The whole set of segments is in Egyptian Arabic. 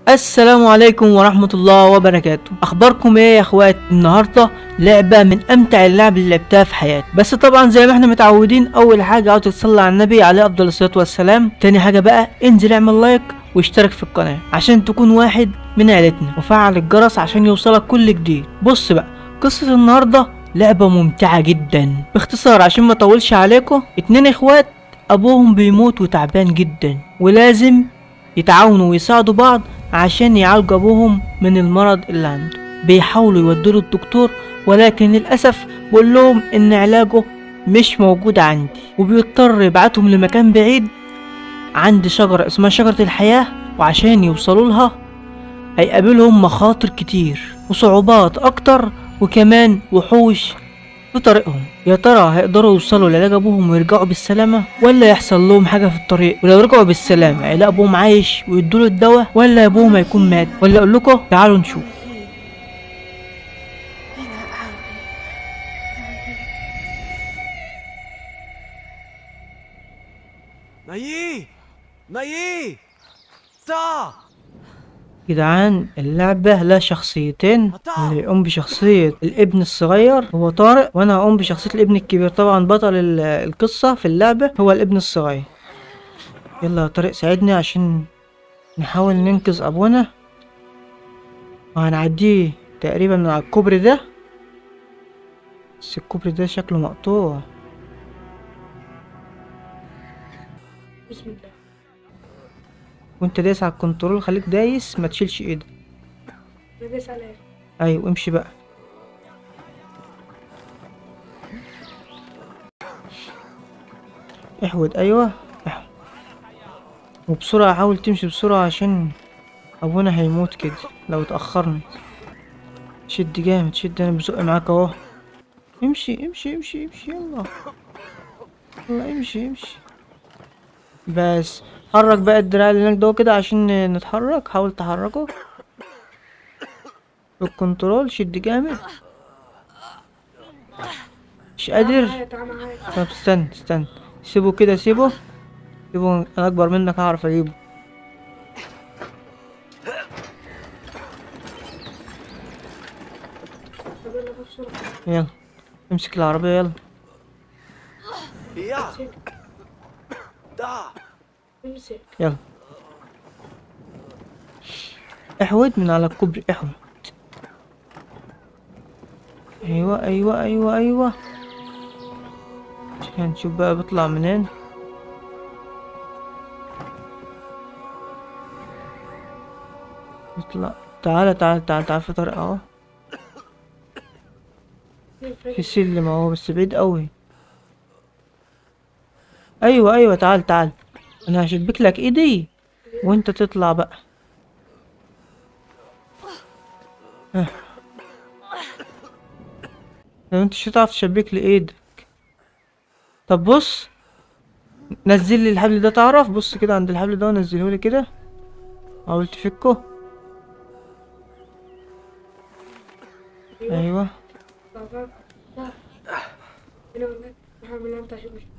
السلام عليكم ورحمة الله وبركاته اخباركم ايه يا اخوات النهاردة لعبة من امتع اللعب اللي لعبتها في حياتي بس طبعا زي ما احنا متعودين اول حاجة عاوز تصلي على النبي عليه افضل الصلاة والسلام تاني حاجة بقى انزل اعمل لايك واشترك في القناة عشان تكون واحد من عيلتنا وفعل الجرس عشان يوصلك كل جديد بص بقى قصة النهاردة لعبة ممتعة جدا باختصار عشان ما اطولش عليكم اتنين اخوات ابوهم بيموت وتعبان جدا ولازم يتعاونوا ويساعدوا بعض عشان يعالجوا ابوهم من المرض اللي عنده بيحاولوا يودوا له الدكتور ولكن للاسف بيقول لهم ان علاجه مش موجود عندي وبيضطر يبعتهم لمكان بعيد عند شجرة اسمها شجرة الحياة وعشان يوصلوا لها هيقابلهم مخاطر كتير وصعوبات اكتر وكمان وحوش في طريقهم يا ترى هيقدروا يوصلوا لعلاج ابوهم ويرجعوا بالسلامة ولا يحصل لهم حاجة في الطريق ولو رجعوا بالسلامة هيلاقوا ابوهم عايش ويدوله الدواء ولا ابوهم هيكون مات ولا اقول لكم تعالوا نشوف نايي نايي تا جدعان اللعبة لها شخصيتين اللي يقوم بشخصية الابن الصغير هو طارق وانا هقوم بشخصية الابن الكبير طبعا بطل ال- القصة في اللعبة هو الابن الصغير يلا يا طارق ساعدني عشان نحاول ننقذ ابونا وهنعديه تقريبا من على الكوبري ده بس الكوبري ده شكله مقطوع بسم الله وانت دايس على الكنترول خليك دايس ما تشيلش ايدك انا دايس على ايوه امشي بقى احود ايوه احود وبسرعة حاول تمشي بسرعة عشان ابونا هيموت كده لو اتأخرنا شد جامد شد انا بزق معاك اهو امشي امشي امشي امشي يلا يلا امشي امشي بس حرك بقى الدراع اللي هناك ده كده عشان نتحرك حاول تحركه بالكنترول شد جامد مش قادر معايا تعال معايا طب استنى استنى سيبه كده سيبه سيبه انا اكبر منك هعرف اجيبه طب يلا بقى بسرعة يلا امسك العربية يلا يا تا امسك يلا احود من على الكوبري احود ايوه ايوه ايوه ايوه عشان نشوف بقى بيطلع منين يطلع تعالى تعالى تعالى تعالى في طريق اهو في سلم اهو بس بعيد قوي ايوه ايوه تعال تعال انا هشبك لك ايدي وانت تطلع بقى ها. لو انت مش هتعرف تشبك لي ايدك طب بص نزل لي الحبل ده تعرف بص كده عند الحبل ده ونزله لي كده حاول تفكه ايوه بابا لا انا هناك هعمل انت عشان مش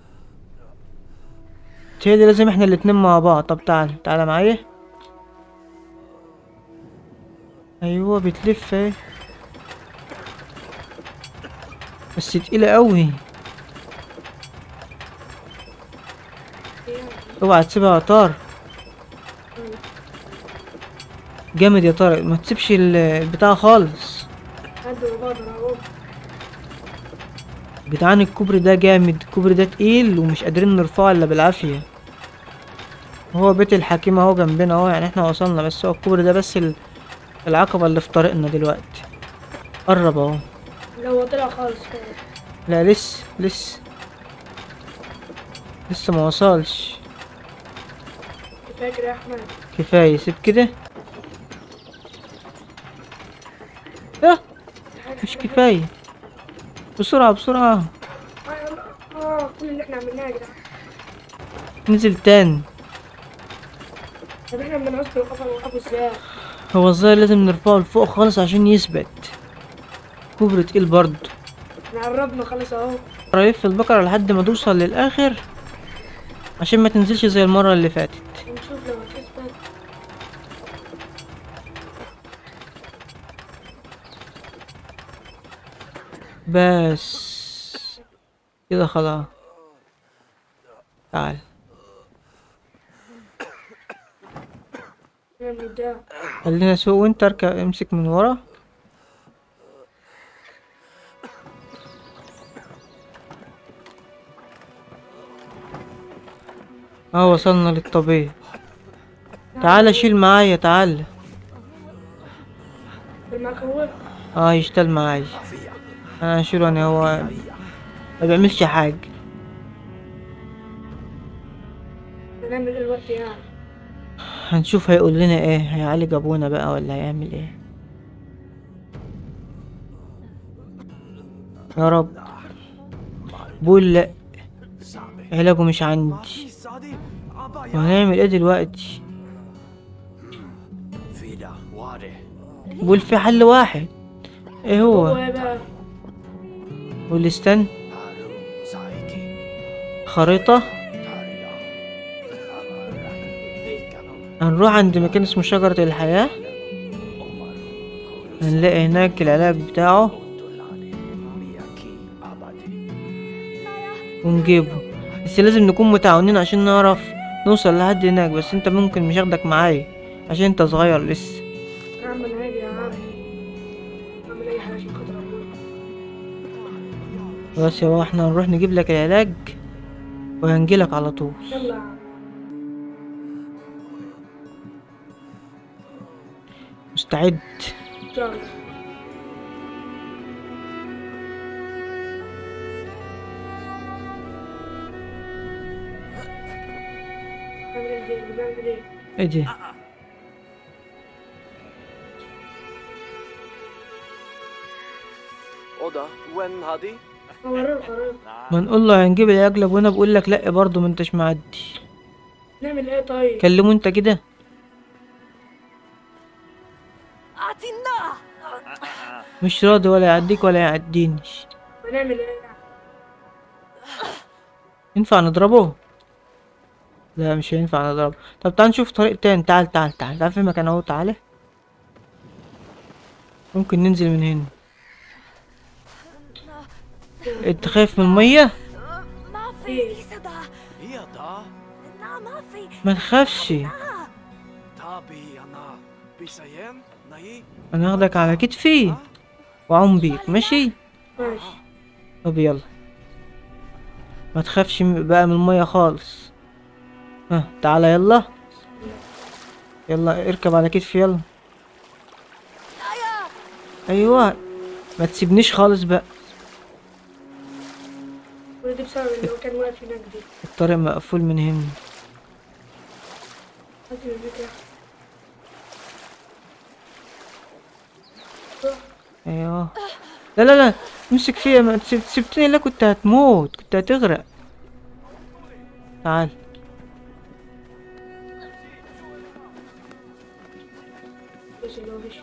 تهدي لازم احنا الاتنين مع بعض طب تعال تعال معايا ايوه بتلف اهي بس تقيلة قوي اوعى تسيبها يا طارق جامد يا طارق ما تسيبش ال- البتاع خالص قد ما بقدر اهو جدعان الكوبري ده جامد الكوبري ده تقيل ومش قادرين نرفعه الا بالعافية هو بيت الحكيم اهو جنبنا اهو يعني احنا وصلنا بس هو الكوبري ده بس ال- العقبة اللي في طريقنا دلوقتي قرب اهو لو هو طلع خالص كده لا لسه لسه لسه ما وصلش فاكر يا احمد كفاية سيب كده اه مش كفاية بسرعة بسرعة اه اه كل اللي احنا عملناه يا جدعان نزل تاني طب احنا بنعوز نوقفه نوقفه ازاي هو الظاهر لازم نرفعه لفوق خالص عشان يثبت كوبري تقيل برضه احنا قربنا خلاص اهو ريف البقرة لحد ما توصل للآخر عشان ما تنزلش زي المرة اللي فاتت ونشوف لو هتثبت بس كده خلاص تعال نعمل ده خلينا اسوق وانت اركب امسك من ورا اه وصلنا للطبيعي تعال شيل معايا تعال معاك هو اه يشتغل معايا انا هشيله انا هو ما بيعملش حاجة هنعمل ايه الوقت يعني هنشوف هيقول لنا ايه هيعالج ابونا بقى ولا هيعمل ايه يا رب بقول لا Sabe. علاجه مش عندي Maki sadi. Aba ya. وهنعمل ايه دلوقتي Vida. Ware. بقول في حل واحد ايه هو هو ايه بقى قول استنى Haru. Saiki. خريطة Tarida. Amara. Eikano. هنروح عند مكان اسمه شجرة الحياة Omaru. Kuru. هنلاقي هناك العلاج بتاعه Otolani. Miyaki. Abadi. ونجيبه بس لازم نكون متعاونين عشان نعرف نوصل لحد هناك بس انت ممكن مش هاخدك معايا عشان انت صغير لسه اعمل هادي يا عم اعمل اي حاجه عشان خاطر ابوك بس يا احنا هنروح نجيب لك العلاج وهنجيلك على طول يلا يا عم مستعد يلا نعمل ايه دي؟ نعمل ايه ايه دي Oda. When hadi. اوريه الخريطه ما نقول له هنجيب العلاج لابونا بقول لك لا برضه ما انتش معدي نعمل ايه طيب كلمه انت كده مش راضي ولا يعديك ولا يعديني هنعمل ايه ينفع نضربه لا مش هينفع نضربه طب تعال نشوف طريق تاني تعال تعال تعال تعال في مكان اهو تعالى ممكن ننزل من هنا انت خايف من المية ما في صدى Iya da. لا ما في ما تخافش Tabi ana. Bisayen. Nai. انا هاخدك على كتفي واعوم بيك ماشي ماشي طب يلا ما تخافش م- بقى من المية خالص ها تعالى يلا يلا اركب على كتفي يلا ايوه ما تسيبنيش خالص بقى كل دي بسبب اللي هو كان واقف هناك دي الطريق مقفول من هنا هات لي الفكرة ايوه لا لا لا امسك فيا ما تسيب- سبتني لا كنت هتموت كنت هتغرق تعال بس اللي هو مش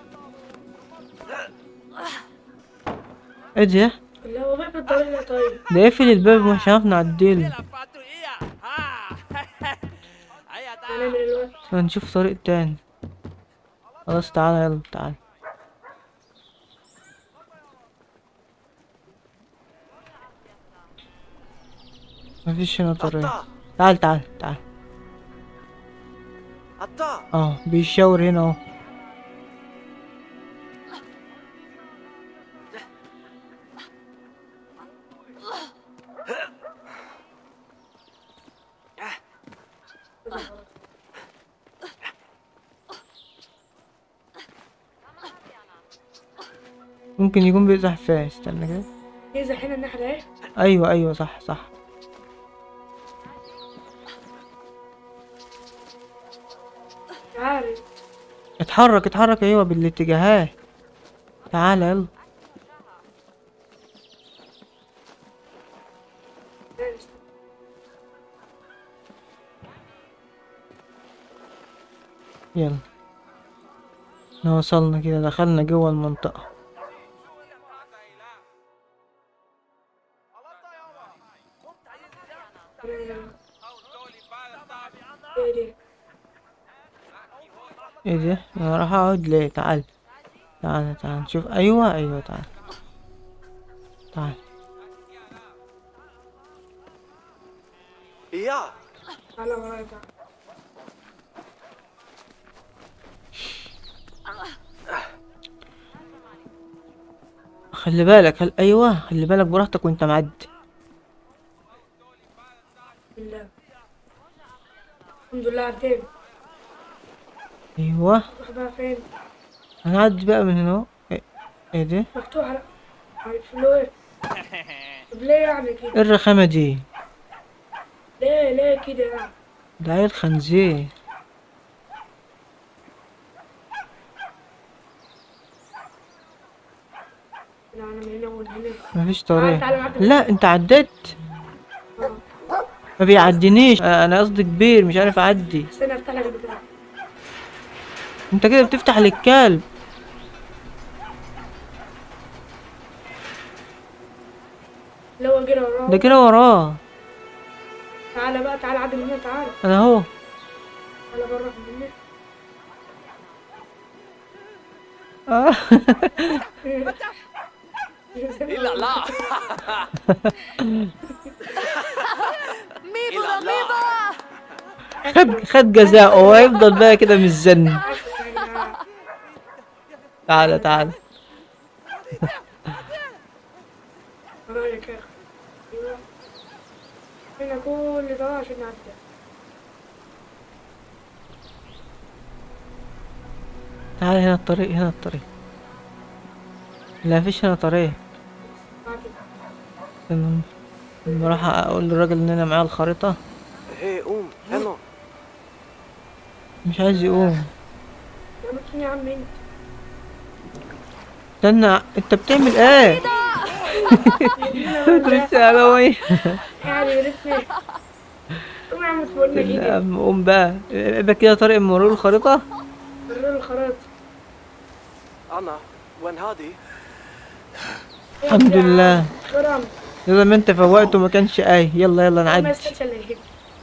ايه ده اللي هو بقى الطريق ده طيب ده قفل الباب مش هنعرف نعدله هنعمل ايه الوقت هنشوف طريق تاني خلاص تعالى يلا تعال مفيش هنا طريق Atta. تعال تعال تعال Atta. اه بيشاور هنا اهو ممكن يكون بيزح فيها استنى كده يزح هنا الناحية ايه ايوه ايوه صح صح عارف اتحرك اتحرك ايوه بالاتجاهات تعال يلا يلا احنا وصلنا كده دخلنا جوه المنطقة ايه دي ايه ده انا راح اقعد ليه تعال تعال تعال نشوف ايوه ايوه تعال تعال يا تعالى ورايا تعالى خلي بالك هل ايوه خلي بالك براحتك وانت معدي بالله الحمد لله عدينا ايوه روح بقى فين هنعدي بقى من هنا اهو. ايه ايه ده مفتوحة لا هيقفلوا ايه طب ليه يعني كده ايه الرخامة دي ليه ليه كده يعني ده عيل خنزير لا انا من هنا ومن هنا مفيش تعال طريق تعال معاك. لا انت عديت آه. ما بيعدينيش آه، انا قصدي كبير مش عارف اعدي استنى افتح لك البتاع انت كده بتفتح للكلب اللي هو جرى وراه ده كده وراه تعالى بقى تعالى عدي من هنا تعالى انا اهو تعالى بره من هنا آه. إلا لا ميبا ميبا خد خد جزاءه وهيفضل بقى كده متزن تعالى تعالى رايك يا اخي ايوه هنا كل ده عشان نعدي تعالى هنا الطريق هنا الطريق لا فيش هنا طريق عدي استنى لما اروح اقول للراجل ان انا معايا الخريطة هي قوم هنا مش عايز يقوم يا مكين يا عم انت استنى انت بتعمل ايه؟ تريد على وين؟ يعني يرفني قوم يا عم تقولنا لا، كده قوم بقى يبقى كده طريق مرور الخريطة ورينا الخرائط أنا وين هادي الحمد لله كرم لازم ما انت فوقته ما كانش اي يلا يلا ما نعدي يستاهلش الا يجيب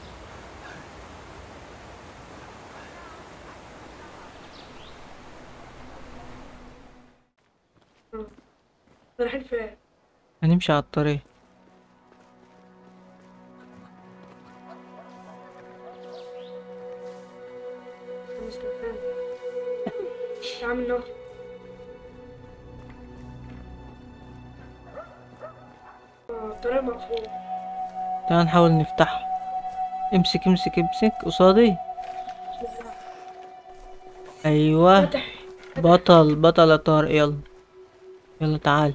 آه. رايحين فين؟ هنمشي على الطريق مستفاد يا عم النار آه، الطريق مقفول تعال نحاول نفتحه امسك امسك امسك قصادي بسم الله. ايوه فتح بطل بطل يا طارق يلا يلا تعال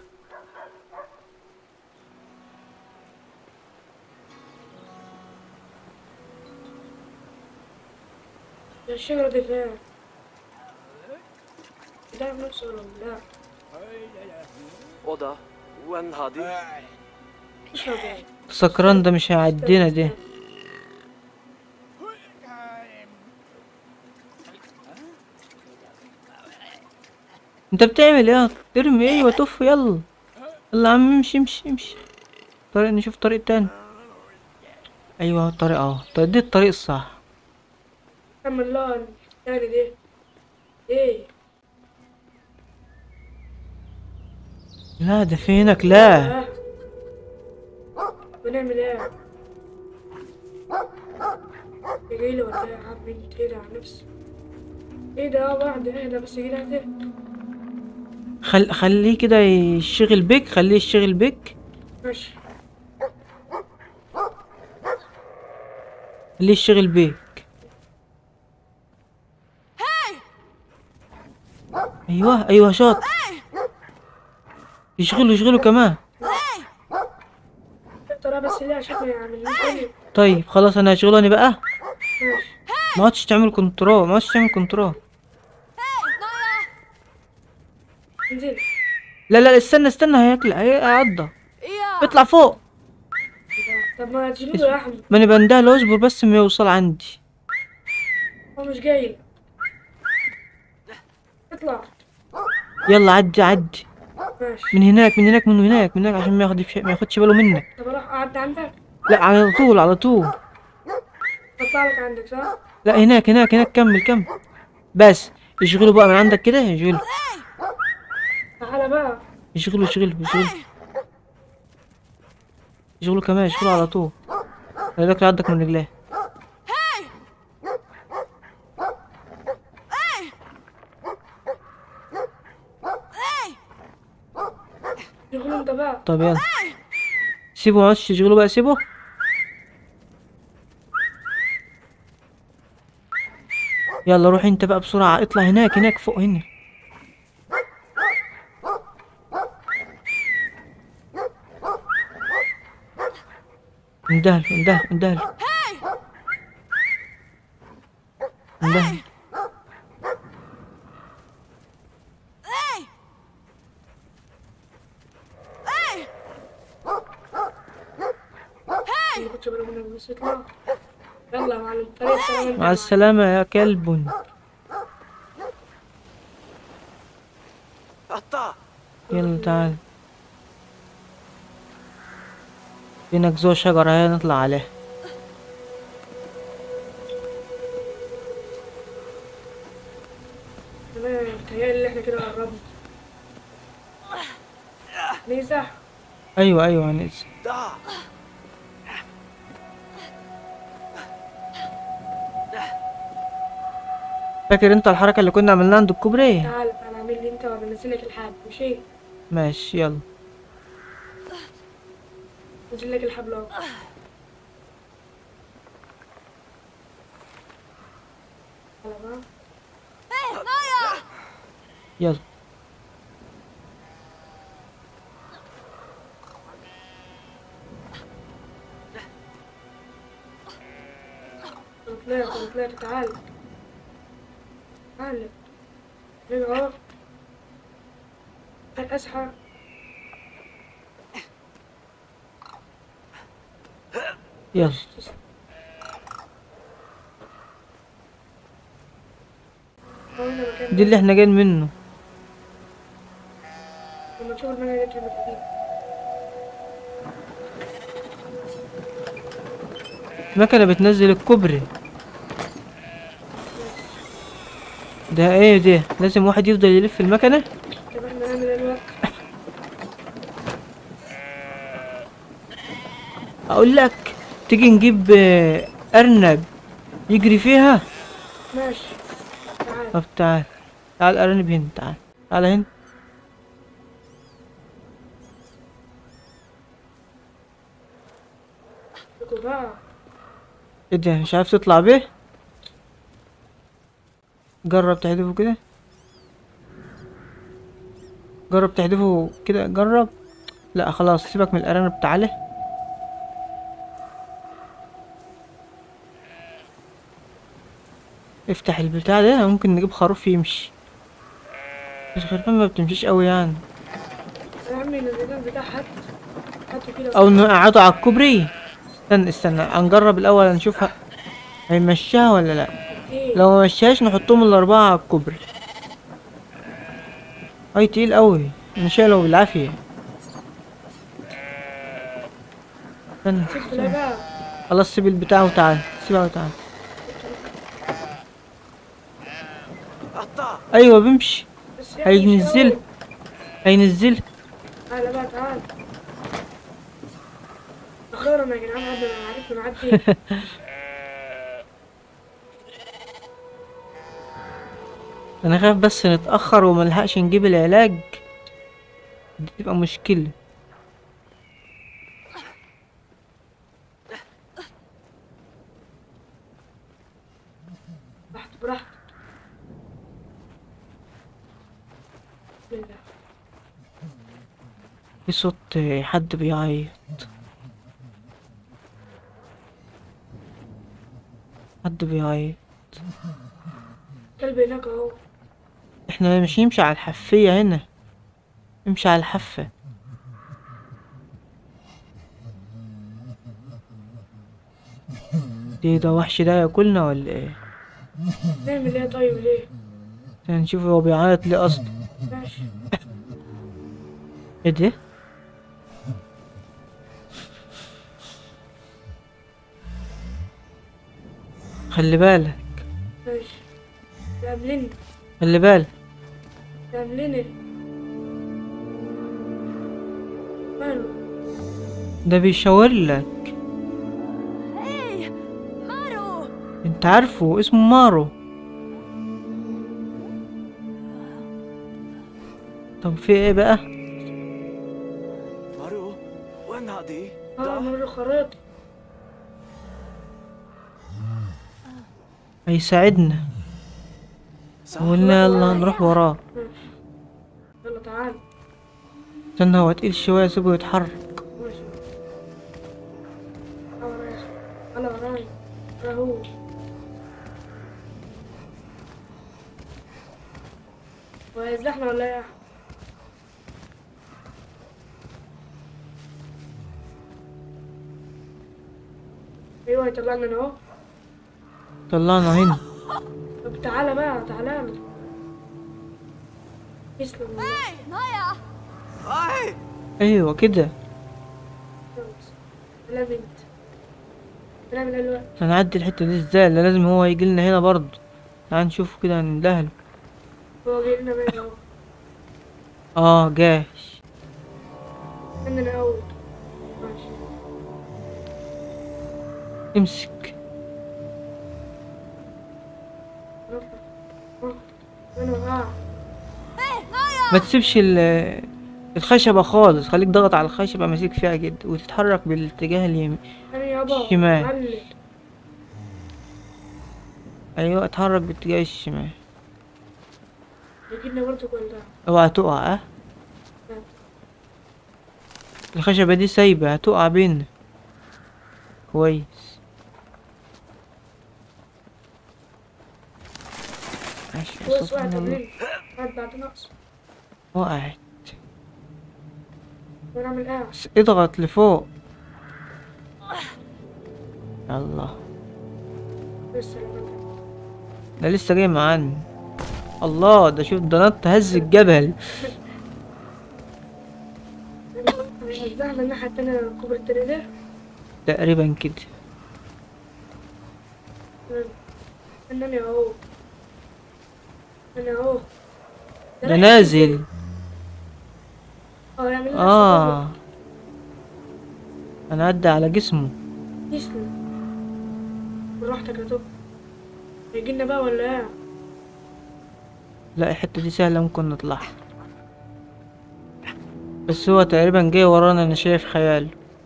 الشجرة دي فين؟ لا نفسه ولا لا أودا وين هادي ايش هو ده؟ سكران ده مش هيعدينا دي انت بتعمل ايه ترمي ايوه تف يلا يلا يا عم امشي امشي امشي طريق نشوف طريق تاني ايوه الطريق اهو طيب دي الطريق الصح كم اللون الثاني دي ايه لا ده في هناك لا آه. بنعمل ايه؟ يجيلي ولا ايه يا عم انت كده على نفسي ايه ده واحد اهدى بس كده اهدى خل... خليه كده يشغل بيك خليه يشغل بيك ماشي خليه يشغل بيك ايوه ايوه شاط يشغله يشغله كمان ترى بس لا شكله يعمل لي طيب خلاص انا هشغله انا بقى ماشي ما عادش تعمل كنترول ما عادش تعمل كنترول انزل لا لا استنى استنى هياكل هيعضى يا اطلع فوق طب ما تجيبه يا احمد ما انا بندهله اصبر بس ما يوصل عندي هو مش جاي اطلع يلا عدي عدي ماشي من هناك من هناك من هناك من هناك عشان ما ياخد ما ياخدش باله منك طب اروح اقعد عندك لا على طول على طول اطلع لك عندك صح؟ لا هناك هناك هناك كمل كمل بس يشغله بقى من عندك كده يشغله تعالى بقى يشغله يشغله يشغله يشغلوا كمان يشغلوا على طول خلي بالك عضك من رجليه شغل انت بقى طب يلا سيبه معلش تشغلوا بقى سيبه يلا روح انت بقى بسرعة اطلع هناك هناك فوق هنا اندهل اندهل اندهل اندهل ما كنتش بالي منك بس اطلع يلا يا معلم طريق السلام مع السلامة يا كلب أطا يلا تعال فينا جذوع شجرة اهي نطلع عليها تمام متهيألي احنا كده قربنا ليزا ايوه ايوه هننزل دا فاكر انت الحركة اللي كنا عملناها عند الكوبري تعال انا اعمل لي انت وانا انزل لك الحبل ماشي ماشي يلا انزل لك الحبل اهو يلا بقى يلا انا طلعت انا طلعت تعال تعال رجع اهو اصحى يلا هو هنا مكان دي اللي احنا جايين منه لما تشوف المكان ده تبقى تجيب المكنة بتنزل الكوبري ده ايه ده لازم واحد يفضل يلف المكنة طب احنا نعمل ايه الوقت اقول لك تيجي نجيب آه، ارنب يجري فيها ماشي تعال طب تعال تعال ارنب هنا تعال تعال هنا شوفوا بقى ايه ده مش عارف تطلع بيه جرب تحدفه كده جرب تحدفه كده جرب لا خلاص سيبك من الارانب تعالى افتح البتاع ده ممكن نجيب خروف يمشي بس خرفان ما بتمشيش قوي يعني يا عمي النزيدان بتاع حد هاتوا كده او نقعده على الكوبري استنى استنى هنجرب الاول نشوف ه- هيمشيها ولا لا ايه لو ما مشيهاش نحطهم الاربعه على الكوبري اي تقيل قوي نشيله بالعافيه استنى شفت لا بقى خلاص سيب البتاع وتعال سيبها وتعال أطا ايوه بيمشي بس يعني هينزل شو؟ هينزل تعال بقى تعال اخيرا يا جدعان عدنا انا عرفنا نعدي انا خايف بس نتاخر وما نلحقش نجيب العلاج دي تبقى مشكله براحتك براحتك بسم الله في صوت حد بيعيط حد بيعيط كلب هناك اهو احنا مش نمشي على الحفية هنا نمشي على الحافة دي ده وحش ده ياكلنا ولا ايه نعمل ايه طيب ليه نشوف هو بيعيط ليه اصلا ماشي ايه ده خلي بالك ماشي قابلني خلي بالك قابلني ماله ده بيشاور لك هاي مارو انت عارفه اسمه مارو طب في ايه بقى مارو وين هادي؟ اه مر الخريطة هيساعدنا قلنا يلا نروح وراه يلا تعال استنى هو تقيل شوية سيبه يتحرك ماشي تعال ورايا تعال ورايا تعال هو وهيزلحنا ولا ايه يا أحمد؟ ايوه هيطلعنا انا اهو طلعنا هنا طب تعالى بقى تعالى له يسلم والله. هاي نايا هاي ايوه كده لا بنت نعمل ايه دلوقتي هنعدي الحتة دي ازاي لا لازم هو يجي لنا هنا برضه تعال نشوفه كده هندهله هو جاي لنا بقى اهو اه جاش عندنا اول ماشي امسك نطلع نطلع. انا وقع هاي نايا ما تسيبش ال- الخشبة خالص خليك ضغط على الخشبة ماسك فيها جدا وتتحرك بالاتجاه اليمين انا يابا شمال. معلم ايوه اتحرك باتجاه الشمال يجينا برضه كل ده اوعى تقع اه الخشبة دي سايبة هتقع بينا كويس ماشي بص سبحان وقعت الله. قبلنا وقعت بعد نقص وقعت ونعمل ايه بس اضغط لفوق الله لسه لما ده لسه جاي معانا الله ده شوف ده نط هز الجبل رجعنا الناحية التانية كوبري التريلر تقريبا كده انني اهو انا اهو ده نازل اه يعمل لنا اه انا عدى على جسمه يسلم براحتك يا توب هيجينا بقى ولا ايه لا الحتة دي سهلة ممكن نطلعها بس هو تقريبا جاي ورانا انا شايف خيال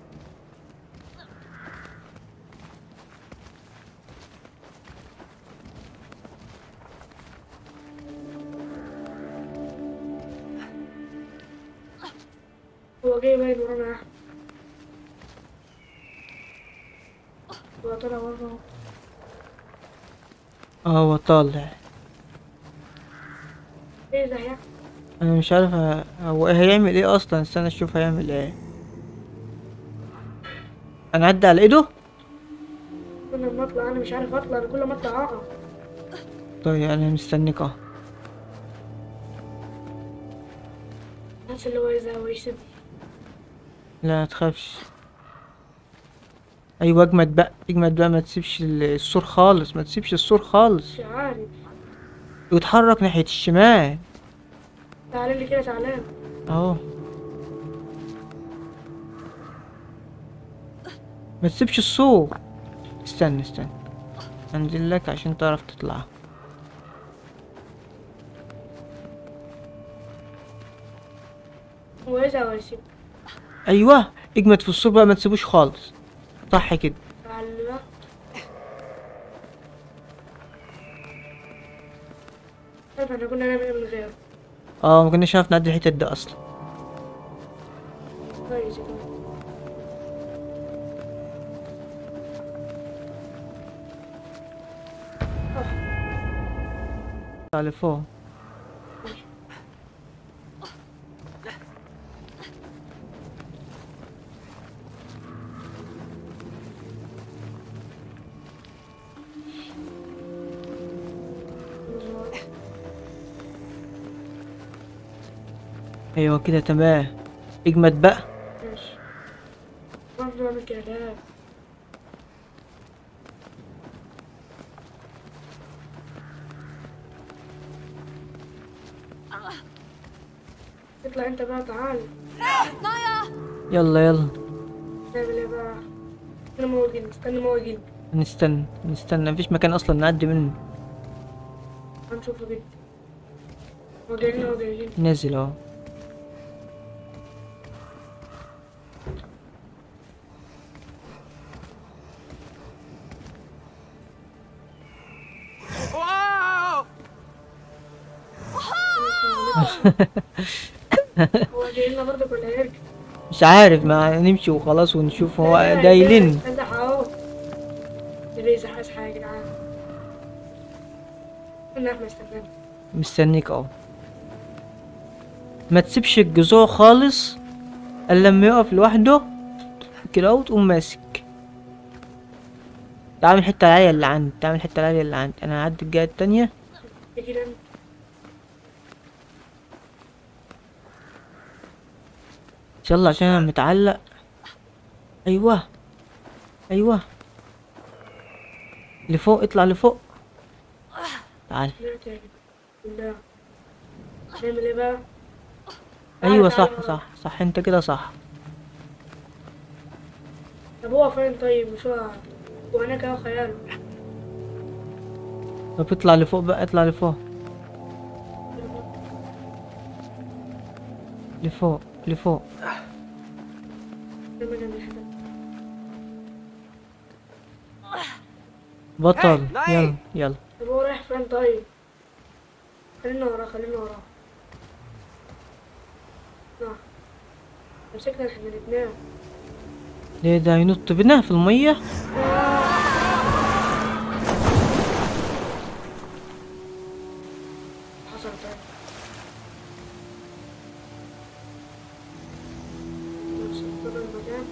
هو جاي باين ورانا يا احمد هو طلع ورا اه هو طالع ايه ده يا انا مش عارف ه- هو هيعمل ايه اصلا استنى اشوف هيعمل ايه انا عدى على ايده كل ما اطلع انا مش عارف اطلع انا كل ما اطلع اقع طيب انا مستنيك اهو حاسس اللي هو يزهق ويسيبني لا تخافش ايوه اجمد بقى اجمد بقى ما تسيبش ال- السور خالص ما تسيبش السور خالص مش عارف ويتحرك ناحية الشمال تعالى لي كده تعالى اهو ما تسيبش السور استنى استنى انزل لك عشان تعرف تطلع هو يزهق ويسيبني ايوه اجمد في السور بقى ما تسيبوش خالص صح كده تعالى بقى طيب احنا كنا نعمل ايه من غيره اه ما كناش عارف نعدي الحتة دي اصلا كويس يا كمان. على فوق ايوه كده تمام اجمد بقى ماشي برضه اعمل كده لا اطلع انت بقى تعال نايا يلا يلا نعمل ايه بقى استنى ما هو يجيلي استنى ما هو يجيلي نستنى نستنى مفيش مكان اصلا نعدي منه هنشوفه جدا هو جاي لنا هو جاي لنا نازل اهو واو هو جاي لنا برضه ولا هيرجع مش عارف ما نمشي وخلاص ونشوف هو جاي لنا استنى اهو اللي يزحف حاجه يا جدعان استنى احنا استنى مستنيك اهو ما تسيبش الجذوع خالص الا لما يقف لوحده كده اهو تقوم ماسك تعمل الحته العاليه اللي عندي تعمل الحته العاليه اللي عندي انا هعدي الجهه التانية يجي لنا يلا عشان انا متعلق ايوه ايوه لفوق اطلع لفوق تعال طلعت يا جدعان بالله نعمل ايه بقى ايوه تعال صح ورا. صح صح انت كده صح طب هو فين طيب مش هو هو هناك اهو خياله طب اطلع لفوق بقى اطلع لفوق لفوق لفوق لما جنب الحتة. بطل Hey, يلا نايم. يلا طب هو رايح فين طيب خلينا وراه خلينا وراه نعم مسكنا احنا الاتنين ليه ده ينط بنا في المية حصل طيب نمسك بقى المكان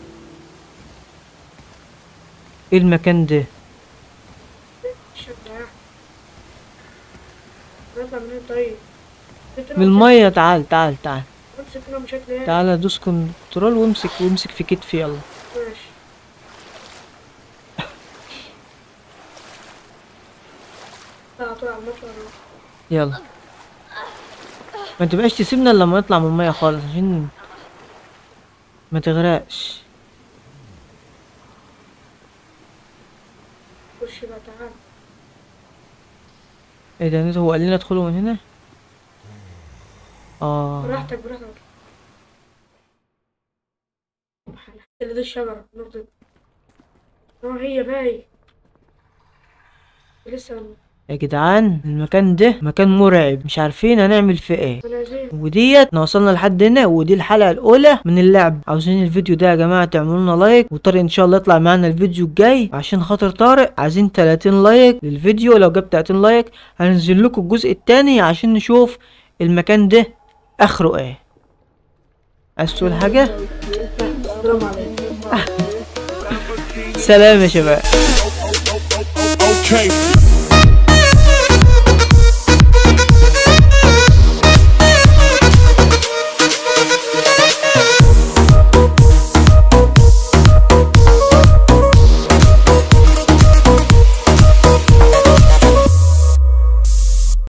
ايه المكان ده الشكل ده نطلع منين طيب من المية تعال تعال تعال امسكنا بشكل ايه تعال دوس كنترول وامسك وامسك في كتفي يلا ماشي لا على طول على المطلع نروح. يلا ما تبقاش تسيبنا الا لما نطلع من المية خالص عشان ما تغرقش خش بقى تعال ايه ده هو قال لنا ادخلوا من هنا اه براحتك براحتك اللي دي الشجرة نقطة اه هي باي لسه يا جدعان المكان ده مكان مرعب مش عارفين هنعمل فيه ايه منازل وديت احنا وصلنا لحد هنا ودي الحلقه الاولى من اللعب عاوزين الفيديو ده يا جماعه تعملوا لنا لايك وطارق ان شاء الله يطلع معانا الفيديو الجاي عشان خاطر طارق عايزين 30 لايك للفيديو لو جاب 30 لايك هننزل لكم الجزء الثاني عشان نشوف المكان ده اخره ايه عايز تقول حاجه السلام عليكم سلام يا شباب Okay,